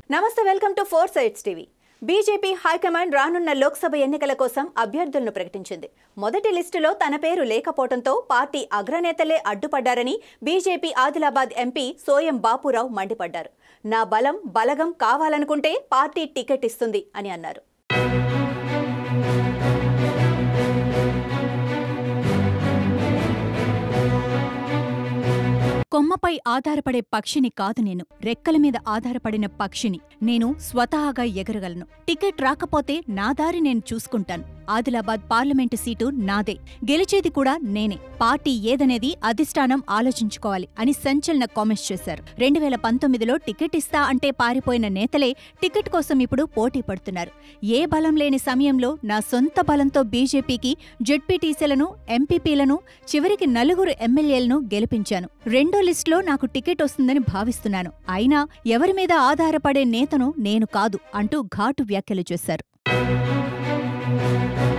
నమస్తే welcome to four sides TV BJP high command రానున్న లోక్సభ ఎన్నికల కోసం అభ్యర్థులను ప్రకటించింది మొదటి లిస్టులో తన పేరు లేకపోవడంతో పార్టీ అగ్రనేతలే అడ్డుపడ్డారని బీజేపీ ఆదిలాబాద్ ఎంపీ సోయం బాపురావు మండిపడ్డారు నా బలం బలగం కావాలనుకుంటే పార్టీ టికెట్ ఇస్తుంది అని అన్నారు కొమ్మపై ఆధారపడే పక్షిని కాదు నేను రెక్కల మీద ఆధారపడిన పక్షిని నేను స్వతహాగా ఎగరగలను టికెట్ రాకపోతే నా దారి నేను చూసుకుంటాను ఆదిలాబాద్ పార్లమెంటు సీటు నాదే గెలిచేది కూడా నేనే పార్టీ ఏదనేది అధిష్టానం ఆలోచించుకోవాలి అని సంచలన కామెంట్స్ చేశారు రెండు వేల పంతొమ్మిదిలో టికెట్ ఇస్తా అంటే పారిపోయిన నేతలే టికెట్ కోసం ఇప్పుడు పోటీ పడుతున్నారు ఏ బలం లేని సమయంలో నా సొంత బలంతో బీజేపీకి జెడ్పీటీసీలను ఎంపీపీలను చివరికి నలుగురు ఎమ్మెల్యేలను గెలిపించాను రెండో లిస్టులో నాకు టికెట్ వస్తుందని భావిస్తున్నాను అయినా ఎవరి మీద ఆధారపడే నేతను నేను కాదు అంటూ ఘాటు వ్యాఖ్యలు చేశారు